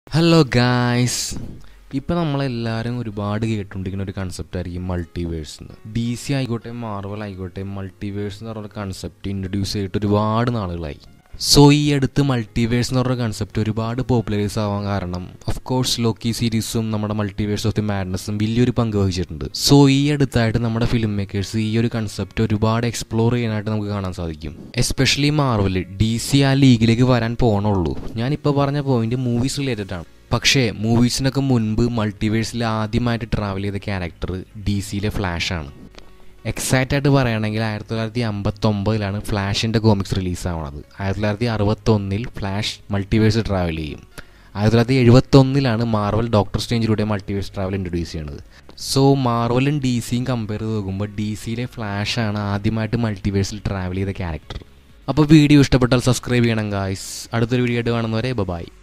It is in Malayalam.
ഹലോ ഗായ്സ് ഇപ്പം നമ്മളെല്ലാവരും ഒരുപാട് കേട്ടുകൊണ്ടിരിക്കുന്ന ഒരു കൺസെപ്റ്റ് ആയിരിക്കും മൾട്ടിവേഴ്സ് എന്ന് ഡി സി ആയിക്കോട്ടെ മാർവൽ ആയിക്കോട്ടെ മൾട്ടിവേഴ്സ് എന്ന് പറഞ്ഞ കൺസെപ്റ്റ് ഇൻട്രൊഡ്യൂസ് ചെയ്തിട്ട് ഒരുപാട് നാളുകളായി സോ ഈ അടുത്ത് മൾട്ടിവേഴ്സ് എന്ന് പറഞ്ഞ കൺസെപ്റ്റ് ഒരുപാട് പോപ്പുലറൈസ് ആവാൻ കാരണം ഓഫ് കോഴ്സ് ലോക്കി സീരീസും നമ്മുടെ മൾട്ടിവേഴ്സ് ഓഫ് ദി മാഡ്നസും വലിയൊരു പങ്ക് വഹിച്ചിട്ടുണ്ട് സോ ഈ അടുത്തായിട്ട് നമ്മുടെ ഫിലിം മേക്കേഴ്സ് ഈ ഒരു കൺസെപ്റ്റ് ഒരുപാട് എക്സ്പ്ലോർ ചെയ്യാനായിട്ട് നമുക്ക് കാണാൻ സാധിക്കും എസ്പെഷ്യലി മാർവൽ ഡി സി ആ ലീഗിലേക്ക് വരാൻ പോകണുള്ളൂ ഞാനിപ്പോൾ പറഞ്ഞ പോയിന്റ് മൂവീസ് റിലേറ്റഡ് ആണ് പക്ഷേ മൂവീസിനൊക്കെ മുൻപ് മൾട്ടിവേഴ്സിൽ ആദ്യമായിട്ട് ട്രാവൽ ചെയ്ത ക്യാരക്ടർ ഡി സിയിലെ ഫ്ലാഷ് ആണ് എക്സാക്റ്റ് ആയിട്ട് പറയുകയാണെങ്കിൽ ആയിരത്തി തൊള്ളായിരത്തി അമ്പത്തൊമ്പതിലാണ് ഫ്ലാഷിൻ്റെ കോമിക്സ് റിലീസ് ആവണത് ആയിരത്തി തൊള്ളായിരത്തി അറുപത്തൊന്നിൽ ഫ്ലാഷ് മൾട്ടിവേഴ്സ് ട്രാവൽ ചെയ്യും ആയിരത്തി തൊള്ളായിരത്തി എഴുപത്തൊന്നിലാണ് മാർവൽ ഡോക്ടർ സ്റ്റേഞ്ചിലൂടെ മൾട്ടിവേഴ്സ് ട്രാവൽ ഇൻട്രൊഡ്യൂസ് ചെയ്യണത് സോ മാർവലും ഡി സിയും കമ്പയർ ചെയ്ത് നോക്കുമ്പോൾ ഡി സിയിലെ ഫ്ലാഷാണ് ആദ്യമായിട്ട് മൾട്ടിവേഴ്സിൽ ട്രാവൽ ചെയ്ത ക്യാരക്ടർ അപ്പോൾ വീഡിയോ ഇഷ്ടപ്പെട്ടാൽ സബ്സ്ക്രൈബ് ചെയ്യണം ഗായ്സ് അടുത്തൊരു വീഡിയോ ആയിട്ട് കാണുന്നവരെ ബൈ